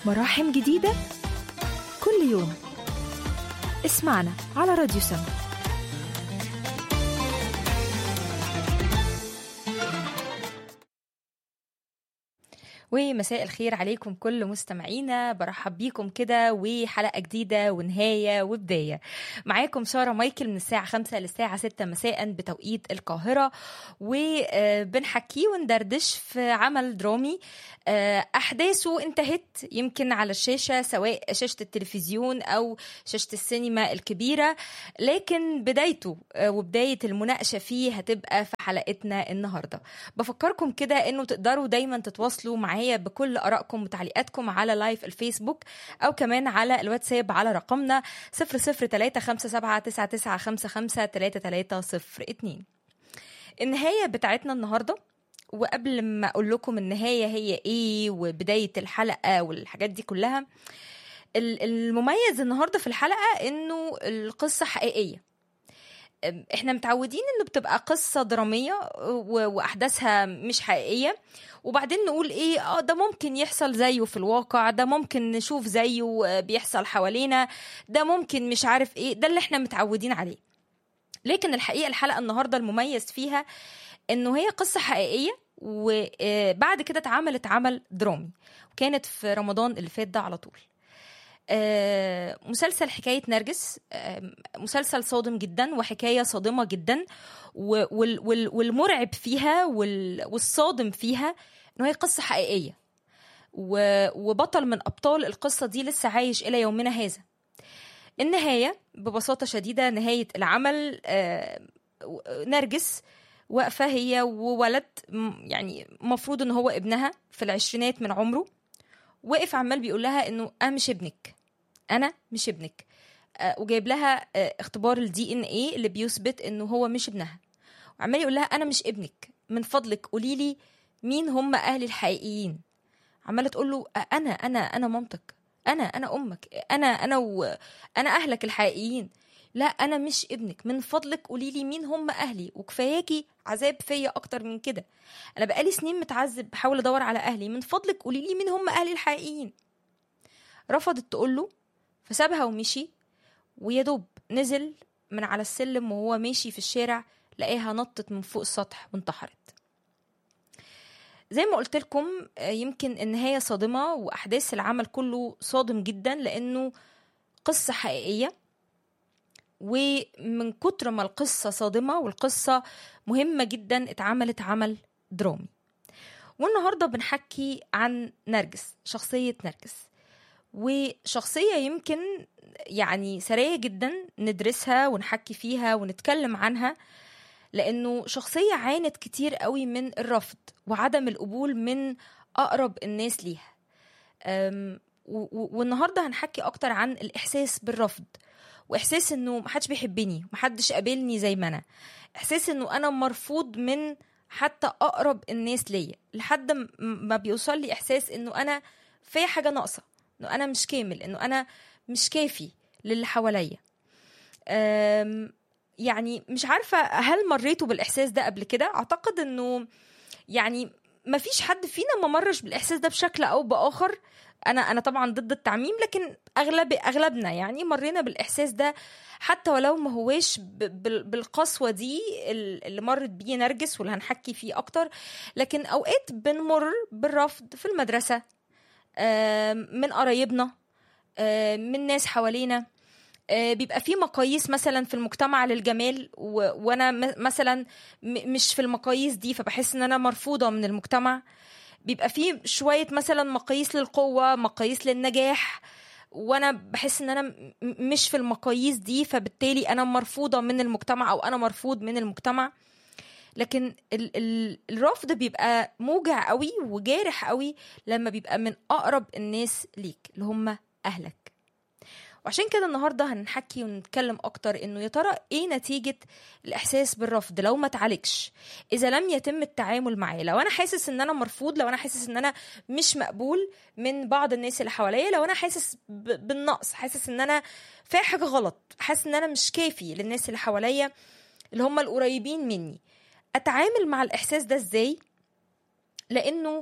مراحم جديدة كل يوم اسمعنا على راديو سما ومساء الخير عليكم كل مستمعينا برحب بيكم كده وحلقة جديدة ونهاية وبداية معاكم سارة مايكل من الساعة خمسة للساعة ستة مساء بتوقيت القاهرة وبنحكي وندردش في عمل درامي أحداثه انتهت يمكن على الشاشة سواء شاشة التلفزيون أو شاشة السينما الكبيرة لكن بدايته وبداية المناقشة فيه هتبقى في حلقتنا النهاردة بفكركم كده أنه تقدروا دايما تتواصلوا معايا معايا بكل ارائكم وتعليقاتكم على لايف الفيسبوك او كمان على الواتساب على رقمنا 0035799553302 النهايه بتاعتنا النهارده وقبل ما اقول لكم النهايه هي ايه وبدايه الحلقه والحاجات دي كلها المميز النهارده في الحلقه انه القصه حقيقيه احنا متعودين انه بتبقى قصه دراميه واحداثها مش حقيقيه وبعدين نقول ايه اه ده ممكن يحصل زيه في الواقع ده ممكن نشوف زيه بيحصل حوالينا ده ممكن مش عارف ايه ده اللي احنا متعودين عليه لكن الحقيقه الحلقه النهارده المميز فيها انه هي قصه حقيقيه وبعد كده اتعملت عمل درامي وكانت في رمضان اللي فات ده على طول آه مسلسل حكاية نرجس آه مسلسل صادم جدا وحكاية صادمة جدا وال وال والمرعب فيها وال والصادم فيها انه هي قصة حقيقية وبطل من أبطال القصة دي لسه عايش إلى يومنا هذا النهاية ببساطة شديدة نهاية العمل آه نرجس واقفة هي وولد يعني مفروض ان هو ابنها في العشرينات من عمره وقف عمال بيقول لها انه انا مش ابنك انا مش ابنك آه وجايب لها آه اختبار الدي ان ايه اللي بيثبت انه هو مش ابنها وعمال يقول لها انا مش ابنك من فضلك قولي لي مين هم اهلي الحقيقيين عماله تقول له آه انا انا انا مامتك انا انا امك انا انا و... انا اهلك الحقيقيين لا انا مش ابنك من فضلك قولي لي مين هم اهلي وكفاياكي عذاب فيا اكتر من كده انا بقالي سنين متعذب بحاول ادور على اهلي من فضلك قولي لي مين هم اهلي الحقيقيين رفضت تقول له فسابها ومشي ويا دوب نزل من على السلم وهو ماشي في الشارع لقاها نطت من فوق السطح وانتحرت زي ما قلت لكم يمكن النهايه صادمه واحداث العمل كله صادم جدا لانه قصه حقيقيه ومن كتر ما القصة صادمة والقصة مهمة جدا اتعملت عمل درامي والنهاردة بنحكي عن نرجس شخصية نرجس وشخصية يمكن يعني سرية جدا ندرسها ونحكي فيها ونتكلم عنها لأنه شخصية عانت كتير قوي من الرفض وعدم القبول من أقرب الناس ليها والنهاردة هنحكي أكتر عن الإحساس بالرفض واحساس انه محدش بيحبني محدش قابلني زي ما انا احساس انه انا مرفوض من حتى اقرب الناس ليا لحد ما بيوصل لي احساس انه انا في حاجه ناقصه انه انا مش كامل انه انا مش كافي للي حواليا يعني مش عارفه هل مريتوا بالاحساس ده قبل كده اعتقد انه يعني ما فيش حد فينا ما مرش بالاحساس ده بشكل او باخر انا انا طبعا ضد التعميم لكن اغلب اغلبنا يعني مرينا بالاحساس ده حتى ولو ما هواش بالقسوه دي اللي مرت بيه نرجس واللي هنحكي فيه اكتر لكن اوقات بنمر بالرفض في المدرسه من قرايبنا من ناس حوالينا بيبقى في مقاييس مثلا في المجتمع للجمال و... وانا مثلا م... مش في المقاييس دي فبحس ان انا مرفوضه من المجتمع بيبقى في شويه مثلا مقاييس للقوه مقاييس للنجاح وانا بحس ان انا مش في المقاييس دي فبالتالي انا مرفوضه من المجتمع او انا مرفوض من المجتمع لكن ال ال الرفض بيبقى موجع قوي وجارح قوي لما بيبقى من اقرب الناس ليك اللي هم اهلك وعشان كده النهارده هنحكي ونتكلم اكتر انه يا ترى ايه نتيجه الاحساس بالرفض لو ما اتعالجش اذا لم يتم التعامل معاه لو انا حاسس ان انا مرفوض لو انا حاسس ان انا مش مقبول من بعض الناس اللي حواليا لو انا حاسس بالنقص حاسس ان انا في حاجه غلط حاسس ان انا مش كافي للناس اللي حواليا اللي هم القريبين مني اتعامل مع الاحساس ده ازاي لانه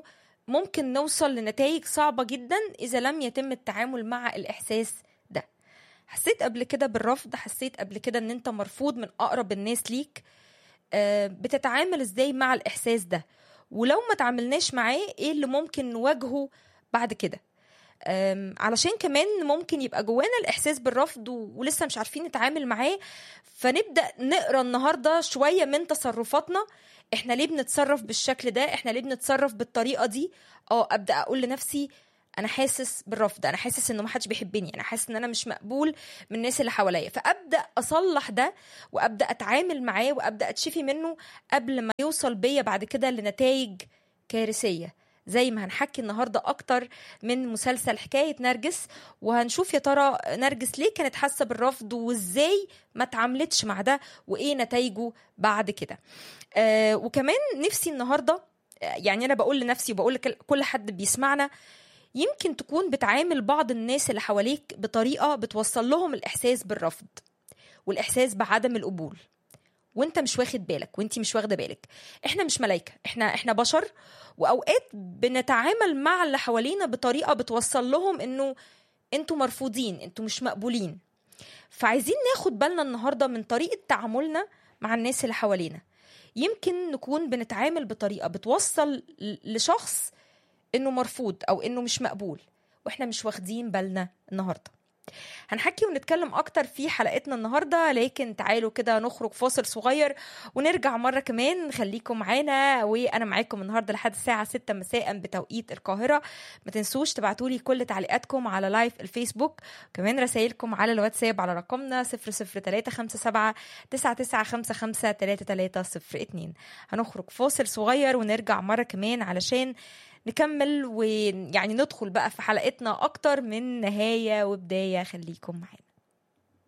ممكن نوصل لنتائج صعبة جدا إذا لم يتم التعامل مع الإحساس ده حسيت قبل كده بالرفض حسيت قبل كده ان انت مرفوض من اقرب الناس ليك آه، بتتعامل ازاي مع الاحساس ده ولو ما تعاملناش معاه ايه اللي ممكن نواجهه بعد كده آم، علشان كمان ممكن يبقى جوانا الاحساس بالرفض و- ولسه مش عارفين نتعامل معاه فنبدا نقرا النهارده شويه من تصرفاتنا احنا ليه بنتصرف بالشكل ده احنا ليه بنتصرف بالطريقه دي اه ابدا اقول لنفسي انا حاسس بالرفض انا حاسس انه محدش بيحبني انا حاسس ان انا مش مقبول من الناس اللي حواليا فابدا اصلح ده وابدا اتعامل معاه وابدا اتشفي منه قبل ما يوصل بيا بعد كده لنتائج كارثيه زي ما هنحكي النهارده اكتر من مسلسل حكايه نرجس وهنشوف يا ترى نرجس ليه كانت حاسه بالرفض وازاي ما اتعاملتش مع ده وايه نتائجه بعد كده آه وكمان نفسي النهارده آه، يعني انا بقول لنفسي وبقول لكل حد بيسمعنا يمكن تكون بتعامل بعض الناس اللي حواليك بطريقه بتوصل لهم الاحساس بالرفض والاحساس بعدم القبول وانت مش واخد بالك وانت مش واخده بالك احنا مش ملايكه احنا احنا بشر واوقات بنتعامل مع اللي حوالينا بطريقه بتوصل لهم انه انتوا مرفوضين انتوا مش مقبولين فعايزين ناخد بالنا النهارده من طريقه تعاملنا مع الناس اللي حوالينا يمكن نكون بنتعامل بطريقه بتوصل ل- لشخص انه مرفوض او انه مش مقبول واحنا مش واخدين بالنا النهارده هنحكي ونتكلم اكتر في حلقتنا النهارده لكن تعالوا كده نخرج فاصل صغير ونرجع مره كمان خليكم معانا وانا معاكم النهارده لحد الساعه 6 مساء بتوقيت القاهره ما تنسوش تبعتوا لي كل تعليقاتكم على لايف الفيسبوك كمان رسائلكم على الواتساب على رقمنا 00357 9955 3302 هنخرج فاصل صغير ونرجع مره كمان علشان نكمل ويعني ندخل بقى في حلقتنا اكتر من نهايه وبدايه خليكم معانا